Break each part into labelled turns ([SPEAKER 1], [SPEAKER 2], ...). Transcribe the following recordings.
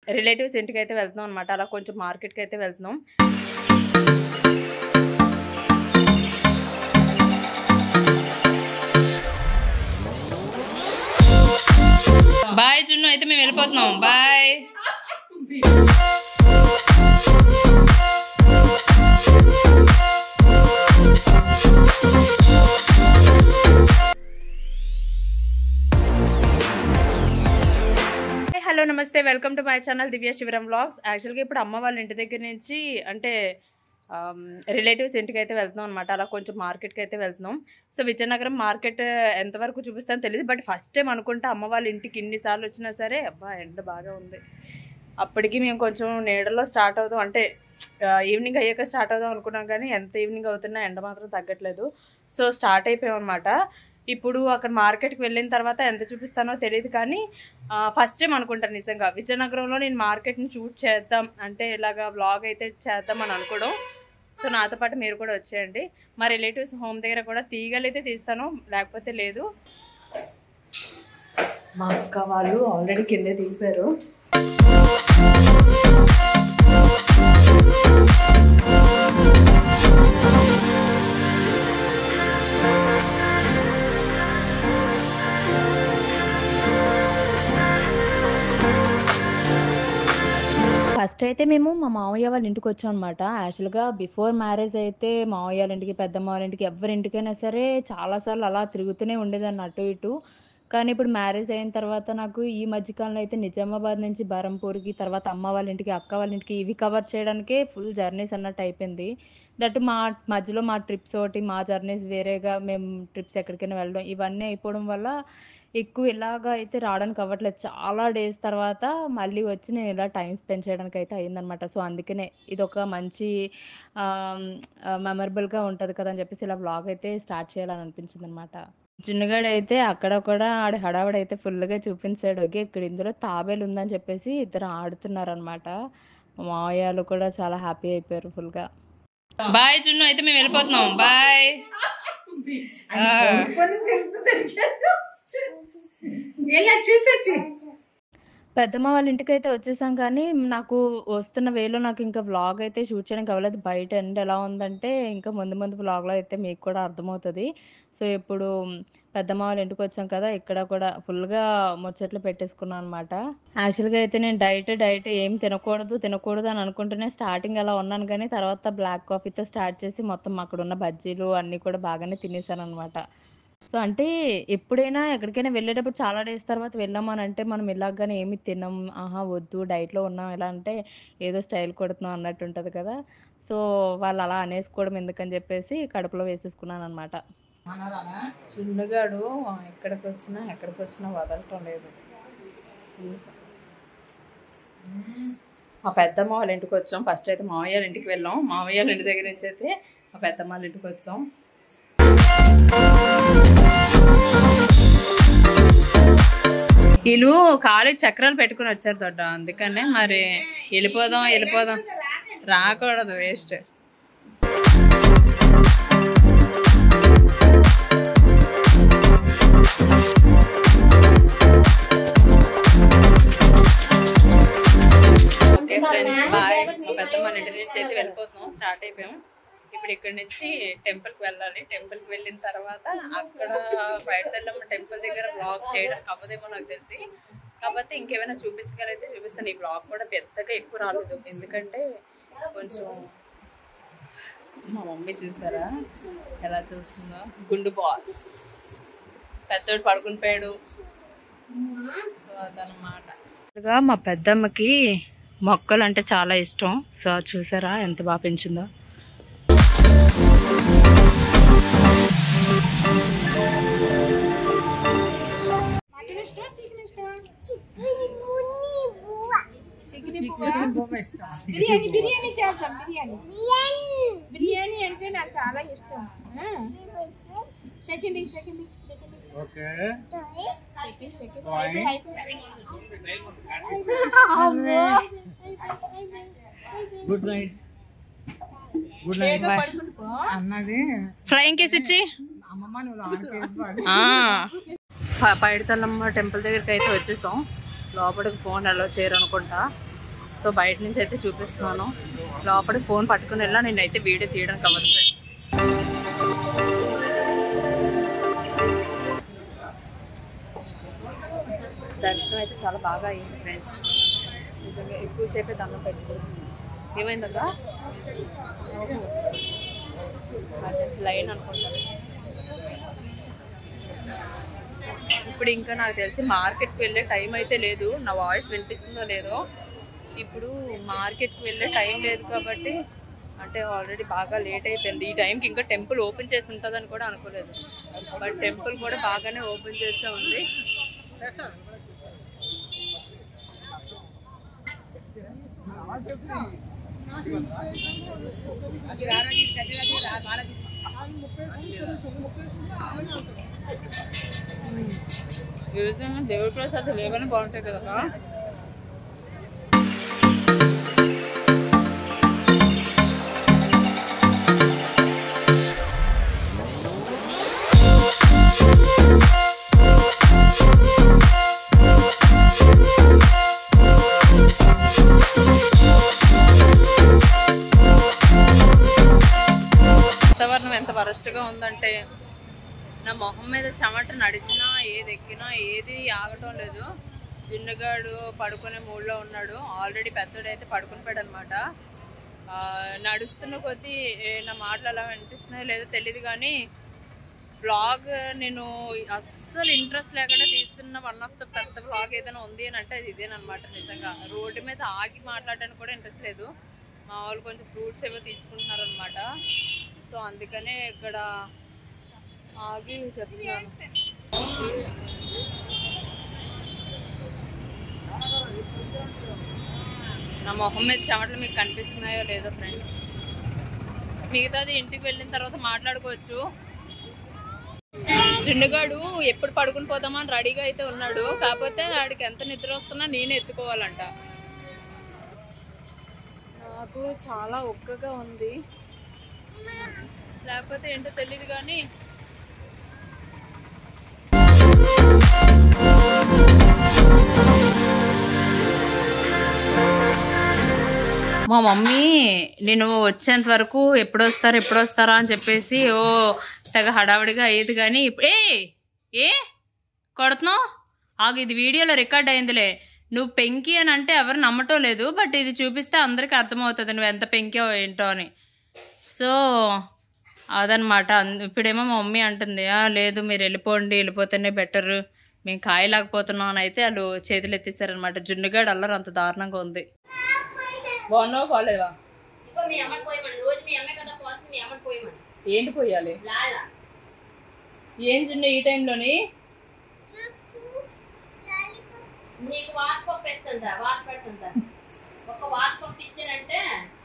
[SPEAKER 1] Relatives ఇంటికి అయితే వెళ్తున్నాం అనమాట అలా కొంచెం మార్కెట్కి అయితే వెళ్తున్నాం బాయ్ జున్ను అయితే మేము వెళ్ళిపోతున్నాం బాయ్ హలో నమస్తే welcome to my channel Divya Sivaram vlogs యాక్చువల్గా ఇప్పుడు అమ్మ వాళ్ళ ఇంటి దగ్గర నుంచి అంటే రిలేటివ్స్ ఇంటికి అయితే వెళ్తున్నాం అనమాట అలా కొంచెం మార్కెట్కి అయితే వెళ్తున్నాం సో విజయనగరం మార్కెట్ ఎంతవరకు చూపిస్తానో తెలియదు బట్ ఫస్ట్ టైం అనుకుంటా అమ్మ వాళ్ళ ఇంటికి ఇన్నిసార్లు వచ్చినా సరే అబ్బా ఎండ బాగా ఉంది అప్పటికి మేము కొంచెం నీడలో స్టార్ట్ అవుదాం అంటే ఈవినింగ్ అయ్యాక స్టార్ట్ అవుదాం అనుకున్నాం కానీ ఎంత ఈవినింగ్ అవుతున్నా ఎండ మాత్రం తగ్గట్లేదు సో స్టార్ట్ అయిపోయాం అనమాట ఇప్పుడు అక్కడ మార్కెట్కి వెళ్ళిన తర్వాత ఎంత చూపిస్తానో తెలియదు కానీ ఫస్ట్ టైం అనుకుంటాను నిజంగా విజయనగరంలో నేను మార్కెట్ని షూట్ చేద్దాం అంటే ఇలాగా వ్లాగ్ అయితే చేద్దాం అని అనుకోవడం సో నాతో పాటు మీరు కూడా వచ్చేయండి మా రిలేటివ్స్ హోమ్ దగ్గర కూడా తీగలైతే తీస్తాను లేకపోతే లేదు మా అక్క వాళ్ళు ఆల్రెడీ కింద దిగిపోయారు
[SPEAKER 2] ఫస్ట్ అయితే మేము మా మామయ్య వాళ్ళ ఇంటికి వచ్చాం అనమాట యాక్చువల్గా బిఫోర్ మ్యారేజ్ అయితే మామయ్య వాళ్ళ ఇంటికి పెద్దమ్మ వాళ్ళ ఇంటికి ఎవరి ఇంటికైనా సరే చాలాసార్లు అలా తిరుగుతూనే ఉండేదాన్ని అటు ఇటు కానీ ఇప్పుడు మ్యారేజ్ అయిన తర్వాత నాకు ఈ మధ్యకాలంలో అయితే నిజామాబాద్ నుంచి బరంపూర్కి తర్వాత అమ్మ వాళ్ళ ఇంటికి అక్క వాళ్ళ ఇంటికి ఇవి కవర్ చేయడానికే ఫుల్ జర్నీస్ అన్నట్టు అయిపోయింది దట్ మా మధ్యలో మా ట్రిప్స్ ఒకటి మా జర్నీస్ వేరేగా మేము ట్రిప్స్ ఎక్కడికైనా వెళ్ళడం ఇవన్నీ అయిపోవడం వల్ల ఎక్కువ ఇలాగ అయితే రావడానికి అవ్వట్లేదు చాలా డేస్ తర్వాత మళ్ళీ వచ్చి నేను ఇలా టైం స్పెండ్ చేయడానికి అయితే అయిందనమాట సో అందుకనే ఇది ఒక మంచి మెమరబుల్గా ఉంటుంది కదా అని చెప్పేసి ఇలా బ్లాగ్ అయితే స్టార్ట్ చేయాలని అనిపించింది అనమాట జున్నుగాడు అయితే అక్కడ కూడా ఆడి హడావిడి అయితే ఫుల్గా చూపించాడు ఓకే ఇక్కడ ఇందులో తాబేలు ఉందని చెప్పేసి ఇద్దరు ఆడుతున్నారు అనమాట మావయ్యలు కూడా చాలా హ్యాపీ అయిపోయారు ఫుల్గా
[SPEAKER 1] బాయ్ జున్ను అయితే మేము వెళ్ళిపోతున్నాం బాయ్
[SPEAKER 3] వెళ్ళా చూసొచ్చి
[SPEAKER 2] పెద్దమ్మ వాళ్ళ ఇంటికి అయితే వచ్చేసాం కానీ నాకు వస్తున్న వేలో నాకు ఇంకా వ్లాగ్ అయితే షూట్ చేయడానికి అవ్వలేదు బయట ఎండ ఎలా ఉందంటే ఇంకా ముందు ముందు వ్లాగ్లో అయితే మీకు కూడా అర్థమవుతుంది సో ఇప్పుడు పెద్దమ్మ వాళ్ళ ఇంటికి వచ్చాం కదా ఇక్కడ కూడా ఫుల్గా ముచ్చట్లు పెట్టేసుకున్నాను అనమాట యాక్చువల్గా అయితే నేను డైట్ డైట్ ఏం తినకూడదు తినకూడదు అని అనుకుంటూనే స్టార్టింగ్ అలా ఉన్నాను కానీ తర్వాత బ్లాక్ కాఫీతో స్టార్ట్ చేసి మొత్తం అక్కడ ఉన్న బజ్జీలు అన్నీ కూడా బాగానే తినేసాను అనమాట సో అంటే ఎప్పుడైనా ఎక్కడికైనా వెళ్ళేటప్పుడు చాలా డేస్ తర్వాత వెళ్ళామని అంటే మనం ఇలాగానే ఏమి తినం ఆహా వద్దు డైట్లో ఉన్నాం ఎలా అంటే ఏదో స్టైల్ కొడుతున్నాం అన్నట్టు ఉంటుంది కదా సో వాళ్ళు అలా అనేసుకోవడం ఎందుకని చెప్పేసి కడుపులో వేసేసుకున్నాను అనమాట
[SPEAKER 1] చిన్నగాడు ఎక్కడికి వచ్చినా ఎక్కడికి వచ్చినా వదలటం లేదు మా పెద్దమ్మ వాళ్ళ ఇంటికి వచ్చాం ఫస్ట్ అయితే మావయ్య వాళ్ళ ఇంటికి వెళ్ళాం మావయ్య వాళ్ళ ఇంటి దగ్గర నుంచి అయితే మా పెద్దమ్మ వాళ్ళ ఇంటికి వచ్చాం వీళ్ళు ఖాళీ చక్రాలు పెట్టుకుని వచ్చారు దొడ్డ అందుకనే మరి వెళ్ళిపోదాం వెళ్ళిపోదాం రాకూడదు వేస్ట్ ఓకే ఫ్రెండ్స్ బాయ్ మా పెద్దమ్మ ఇంటి నుంచి అయితే వెళ్ళిపోతున్నాం స్టార్ట్ అయిపోయాం ఇప్పుడు ఇక్కడ నుంచి టెంపుల్ కి వెళ్ళాలి టెంపుల్ కి వెళ్ళిన తర్వాత అక్కడ బయట తెల్లమ్మ టెంపుల్ దగ్గర బ్లాగ్ చేయడానికి అవ్వదేమో నాకు తెలిసి కాకపోతే ఇంకేమైనా చూపించగలిగితే చూపిస్తాను ఈ బ్లాగ్ కూడా పెద్దగా ఎక్కువ రాలేదు ఎందుకంటే కొంచెం మా మమ్మీ చూసారా ఎలా చూస్తుందో గుండు బాస్ పెద్దోడు పడుకుని పోయాడు సో అదనమాట మా పెద్దమ్మకి మొక్కలు అంటే చాలా ఇష్టం సో చూసారా ఎంత బాగా పెంచిందో
[SPEAKER 3] బిర్యానీ బిర్యానీ చేస్తాం బిర్యానీ బిర్యానీ అంటే నాకు చాలా ఇష్టం second second second
[SPEAKER 4] okay
[SPEAKER 3] second second
[SPEAKER 4] good night good night అన్నది
[SPEAKER 1] ఫ్లయింగ్ కేస్ ఇచ్చి
[SPEAKER 4] అమ్మమ్మ నువ్వు ఆడుకోవాలి
[SPEAKER 1] ఆ, ప- పైడితల్లమ్మ టెంపుల్ దగ్గరికి అయితే వచ్చేసాం లోపలికి ఫోన్ అలో చేయరు అనుకుంటా సో బయట నుంచి అయితే చూపిస్తున్నాను లోపలికి ఫోన్ పట్టుకుని వెళ్ళా నేనైతే వీడియో తీయడానికి అవ్వదు ఫ్రెండ్స్ దర్శనం అయితే చాలా బాగా అయింది ఫ్రెండ్స్ నిజంగా ఎక్కువసేపే దండం పెట్టుకుంది ఏమైందక్క లైన్ అనుకుంటాను ఇప్పుడు ఇంకా నాకు తెలిసి మార్కెట్కి వెళ్ళే టైం అయితే లేదు నా వాయిస్ వినిపిస్తుందో లేదో ఇప్పుడు మార్కెట్కి వెళ్ళే టైం లేదు కాబట్టి అంటే ఆల్రెడీ బాగా లేట్ అయిపోయింది ఈ టైంకి ఇంకా టెంపుల్ ఓపెన్ చేసి ఉంటుందని కూడా అనుకోలేదు బట్ టెంపుల్ కూడా బాగానే ఓపెన్ చేసే ఉంది ఏదైనా దేవుడి ప్రసాదాలు ఏమైనా బాగుంటాయి కదా వాతావరణం ఎంత వరస్ట్గా ఉందంటే నా మొహం మీద చెమట నడిచినా ఏది ఎక్కినా ఏది ఆగటం లేదు జిన్నుగాడు పడుకునే మూడ్లో ఉన్నాడు ఆల్రెడీ పెద్దోడు అయితే పడుకుని పోయాడు అనమాట నడుస్తున్న కొద్దీ ఏ, నా మాటలు అలా వినిపిస్తున్నాయో లేదో తెలియదు కానీ బ్లాగ్ నేను అస్సలు ఇంట్రెస్ట్ లేకుండా తీస్తున్న వన్ ఆఫ్ ద పెద్ద బ్లాగ్ ఏదైనా ఉంది అని అంటే అది ఇదేనమాట నిజంగా రోడ్డు మీద ఆగి మాట్లాడడానికి కూడా ఇంట్రెస్ట్ లేదు మా వాళ్ళు కొంచెం ఫ్రూట్స్ ఏవో తీసుకుంటున్నారు అనమాట సో అందుకనే ఇక్కడ ఆగి చెప్తున్నాను నా మొహం మీద చెమటలు మీకు కనిపిస్తున్నాయో లేదో ఫ్రెండ్స్ మిగతాది ఇంటికి వెళ్ళిన తర్వాత మాట్లాడుకోవచ్చు చిన్నగాడు ఎప్పుడు పడుకుని పోదామని రెడీగా అయితే ఉన్నాడు కాకపోతే ఆడికి ఎంత నిద్ర వస్తున్నా నేనే ఎత్తుకోవాలంట నాకు చాలా ఒక్కగా ఉంది లేకపోతే ఏంటో తెలియదు కానీ మా మమ్మీ నేను వచ్చేంత వరకు ఎప్పుడు వస్తారు ఎప్పుడు వస్తారా అని చెప్పేసి ఓ తెగ హడావిడిగా అయ్యేది కానీ ఇప్పుడు ఏ ఏ కొడుతున్నావు ఆగు ఇది వీడియోలో రికార్డ్ అయిందిలే నువ్వు పెంకి అని అంటే ఎవరు నమ్మటం లేదు బట్ ఇది చూపిస్తే అందరికీ అర్థమవుతుంది నువ్వు ఎంత పెంకో ఏంటో అని సో అదనమాట అన్- ఇప్పుడేమో మా మమ్మీ అంటుంది "ఆ, లేదు మీరు వెళ్ళిపోండి వెళ్ళిపోతేనే బెటర్ మేము కాయలేకపోతున్నాం అని అయితే వాళ్ళు చేతులు ఎత్తేసారనమాట జున్నుగాడు అల్లరి అంత దారుణంగా ఉంది బాగున్నావా బాగాలేవా
[SPEAKER 5] ఇంకో మీ అమ్మని పోయమని రోజు మీ అమ్మే కదా పోస్తుంది మీ అమ్మని పోయమని
[SPEAKER 1] ఏంటి పోయాలి
[SPEAKER 5] లాలా
[SPEAKER 1] ఏం జున్ను ఈ టైంలోని
[SPEAKER 5] నీకు వాట్ పప్పు వేస్తుందా వాట్ పెడుతుందా ఒక వాట్ పప్పు ఇచ్చానంటే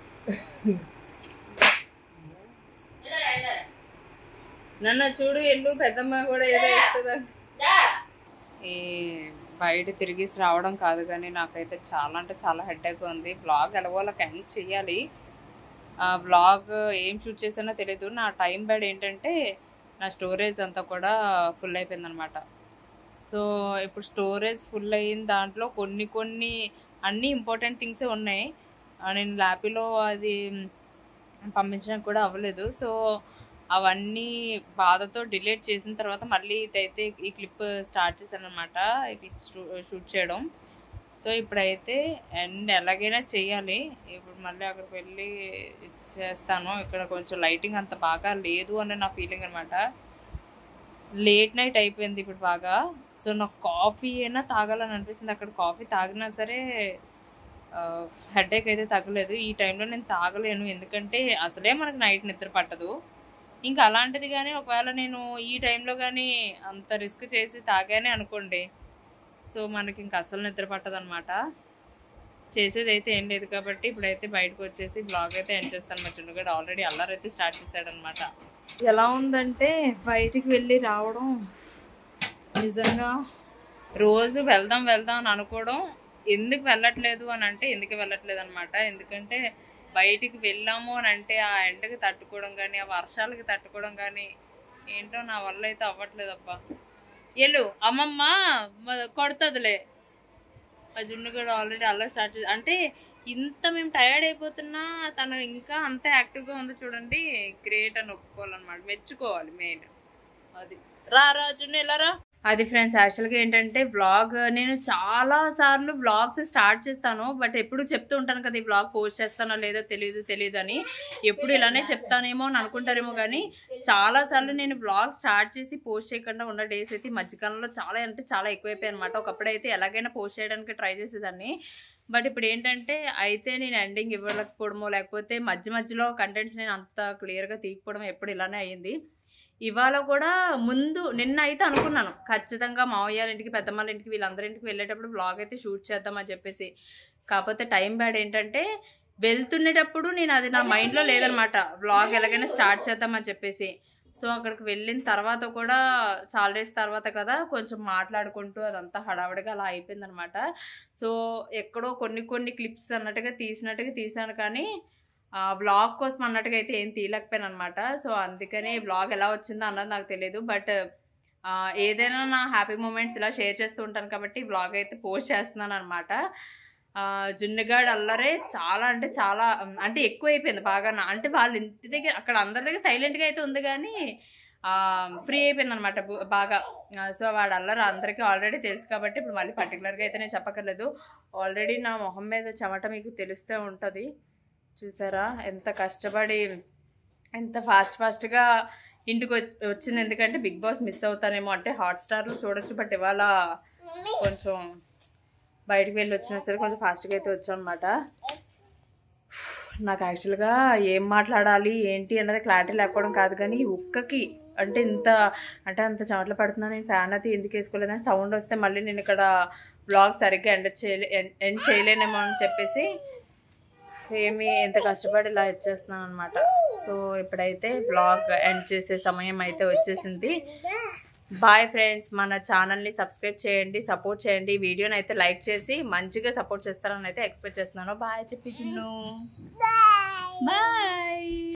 [SPEAKER 5] వెళ్ళరా, వెళ్ళరా.
[SPEAKER 1] నన్ను చూడు ఎల్లు పెద్దమ్మ కూడా ఏదో ఇస్తుందంట
[SPEAKER 5] దా.
[SPEAKER 1] ఈ బయట తిరిగేసి రావడం కాదు కానీ నాకైతే చాలా అంటే చాలా హెడ్ఏక్ ఉంది బ్లాగ్ ఎలాగోలా ఎండ్ చేయాలి ఆ బ్లాగ్ ఏం షూట్ చేసానో తెలియదు నా టైం బ్యాడ్ ఏంటంటే నా స్టోరేజ్ అంతా కూడా ఫుల్ అయిపోయింది అనమాట సో ఇప్పుడు స్టోరేజ్ ఫుల్ అయిన దాంట్లో కొన్ని కొన్ని అన్ని ఇంపార్టెంట్ థింగ్సే ఉన్నాయి ఆ, నేను ల్యాపీలో అది పంపించడానికి కూడా అవ్వలేదు సో అవన్నీ బాధతో డిలీట్ చేసిన తర్వాత మళ్ళీ ఇదైతే ఈ క్లిప్ స్టార్ట్ చేశాను అనమాట ఈ క్లిప్ షూట్ చేయడం సో ఇప్పుడైతే అండ్ ఎలాగైనా చేయాలి ఇప్పుడు మళ్ళీ అక్కడికి వెళ్ళి చేస్తాను ఇక్కడ కొంచెం లైటింగ్ అంత బాగా లేదు అని నా ఫీలింగ్ అనమాట లేట్ నైట్ అయిపోయింది ఇప్పుడు బాగా సో నాకు కాఫీ అయినా తాగాలని అనిపిస్తుంది అక్కడ కాఫీ తాగినా సరే హెడేక్ అయితే తగ్గలేదు ఈ టైంలో నేను తాగలేను ఎందుకంటే అసలే మనకు నైట్ నిద్ర పట్టదు ఇంకా అలాంటిది కానీ ఒకవేళ నేను ఈ టైంలో కానీ అంత రిస్క్ చేసి తాగానే అనుకోండి సో మనకి ఇంకా అసలు నిద్ర పట్టదు అనమాట చేసేది అయితే ఏం లేదు కాబట్టి ఇప్పుడైతే బయటకు వచ్చేసి బ్లాగ్ అయితే ఎండ్ చేస్తాను మా చుండుగడ ఆల్రెడీ అల్లరి అయితే స్టార్ట్ చేశాడనమాట ఎలా ఉందంటే బయటికి వెళ్ళి రావడం నిజంగా రోజు వెళ్దాం వెళ్దాం అని అనుకోవడం ఎందుకు వెళ్ళట్లేదు అని అంటే ఎందుకు వెళ్ళట్లేదు అనమాట ఎందుకంటే బయటికి వెళ్ళాము అని అంటే ఆ ఎండకి తట్టుకోవడం కానీ ఆ వర్షాలకి తట్టుకోవడం కానీ ఏంటో నా వల్ల అయితే అవ్వట్లేదు అబ్బా ఎల్లు అమ్మమ్మ మ- కొడుతుందిలే ఆ జున్ను కూడా ఆల్రెడీ అలా స్టార్ట్ చేసి అంటే ఇంత మేము టైర్డ్ అయిపోతున్నా తను ఇంకా అంత యాక్టివ్గా ఉందో చూడండి గ్రేట్ అని ఒప్పుకోవాలన్నమాట మెచ్చుకోవాలి మెయిన్ అది రా రా జున్ను ఎలా రా అది ఫ్రెండ్స్ యాక్చువల్గా ఏంటంటే బ్లాగ్ నేను చాలా సార్లు బ్లాగ్స్ స్టార్ట్ చేస్తాను బట్ ఎప్పుడు చెప్తూ ఉంటాను కదా ఈ బ్లాగ్ పోస్ట్ చేస్తానో లేదో తెలియదు తెలియదు అని ఎప్పుడు ఇలానే చెప్తానేమో అని అనుకుంటారేమో కానీ చాలా సార్లు నేను బ్లాగ్ స్టార్ట్ చేసి పోస్ట్ చేయకుండా ఉన్న డేస్ అయితే ఈ మధ్యకాలంలో చాలా అంటే చాలా ఎక్కువైపోయాయి అనమాట ఒకప్పుడైతే ఎలాగైనా పోస్ట్ చేయడానికి ట్రై చేసేదాన్ని బట్ ఇప్పుడు ఏంటంటే అయితే నేను ఎండింగ్ ఇవ్వలేకపోవడమో లేకపోతే మధ్య మధ్యలో కంటెంట్స్ నేను అంత క్లియర్గా తీయకపోవడం ఎప్పుడు ఇలానే అయ్యింది ఇవాళ కూడా ముందు నిన్న అయితే అనుకున్నాను ఖచ్చితంగా మావయ్య ఇంటికి పెద్దమ్మాళ్ళ ఇంటికి వీళ్ళందరి ఇంటికి వెళ్ళేటప్పుడు బ్లాగ్ అయితే షూట్ చేద్దామని చెప్పేసి కాకపోతే టైం బ్యాడ్ ఏంటంటే వెళ్తునేటప్పుడు నేను అది నా మైండ్లో లేదనమాట బ్లాగ్ ఎలాగైనా స్టార్ట్ చేద్దామని చెప్పేసి సో అక్కడికి వెళ్ళిన తర్వాత కూడా చాలా డేస్ తర్వాత కదా కొంచెం మాట్లాడుకుంటూ అదంతా హడావిడిగా అలా అయిపోయింది అనమాట సో ఎక్కడో కొన్ని కొన్ని క్లిప్స్ అన్నట్టుగా తీసినట్టుగా తీసాను కానీ బ్లాగ్ కోసం అన్నట్టుగా అయితే ఏం తీయలేకపోయాను అనమాట సో అందుకనే బ్లాగ్ ఎలా వచ్చిందో అన్నది నాకు తెలియదు బట్ ఏదైనా నా హ్యాపీ మూమెంట్స్ ఇలా షేర్ చేస్తూ ఉంటాను కాబట్టి బ్లాగ్ అయితే పోస్ట్ చేస్తున్నాను అనమాట జున్నుగాడ్ అల్లరే చాలా అంటే చాలా ఉమ్, అంటే ఎక్కువ అయిపోయింది బాగా నా- అంటే వాళ్ళ ఇంటి దగ్గర అక్కడ అందరి దగ్గర సైలెంట్గా అయితే ఉంది కానీ ఫ్రీ అయిపోయింది అనమాట బాగా ఆ, సో వాడు అల్లరి అందరికీ ఆల్రెడీ తెలుసు కాబట్టి ఇప్పుడు మళ్ళీ పర్టికులర్గా అయితే నేను చెప్పక్కర్లేదు ఆల్రెడీ నా మొహం మీద చెమట మీకు తెలుస్తూ ఉంటుంది చూసారా ఎంత కష్టపడి ఎంత ఫాస్ట్ ఫాస్ట్గా ఇంటికి వచ్- వచ్చింది ఎందుకంటే బిగ్ బాస్ మిస్ అవుతానేమో అంటే హాట్స్టార్లో చూడొచ్చు బట్ ఇవాళ కొంచెం బయటకు వెళ్ళి వచ్చినా సరే కొంచెం ఫాస్ట్గా అయితే వచ్చాం అనమాట నాకు యాక్చువల్గా ఏం మాట్లాడాలి ఏంటి అన్నది క్లారిటీ లేకపోవడం కాదు కానీ ఈ ఉక్కకి అంటే ఇంత అంటే అంత చెమటలు పడుతున్నా నేను ఫ్యాన్ అయితే ఎందుకు వేసుకోలేదని సౌండ్ వస్తే మళ్ళీ నేను ఇక్కడ బ్లాగ్ సరిగ్గా ఎండ్ చేయలే ఎండ్ చేయలేనేమో అని చెప్పేసి ఏమి ఎంత కష్టపడి ఇలా ఇచ్చేస్తున్నాను అనమాట సో ఇప్పుడైతే బ్లాగ్ ఎండ్ చేసే సమయం అయితే వచ్చేసింది బాయ్ ఫ్రెండ్స్ మన ఛానల్ని సబ్స్క్రైబ్ చేయండి సపోర్ట్ చేయండి వీడియోని అయితే లైక్ చేసి మంచిగా సపోర్ట్ చేస్తారని అయితే ఎక్స్పెక్ట్ చేస్తున్నాను బాయ్ చెప్పి బాయ్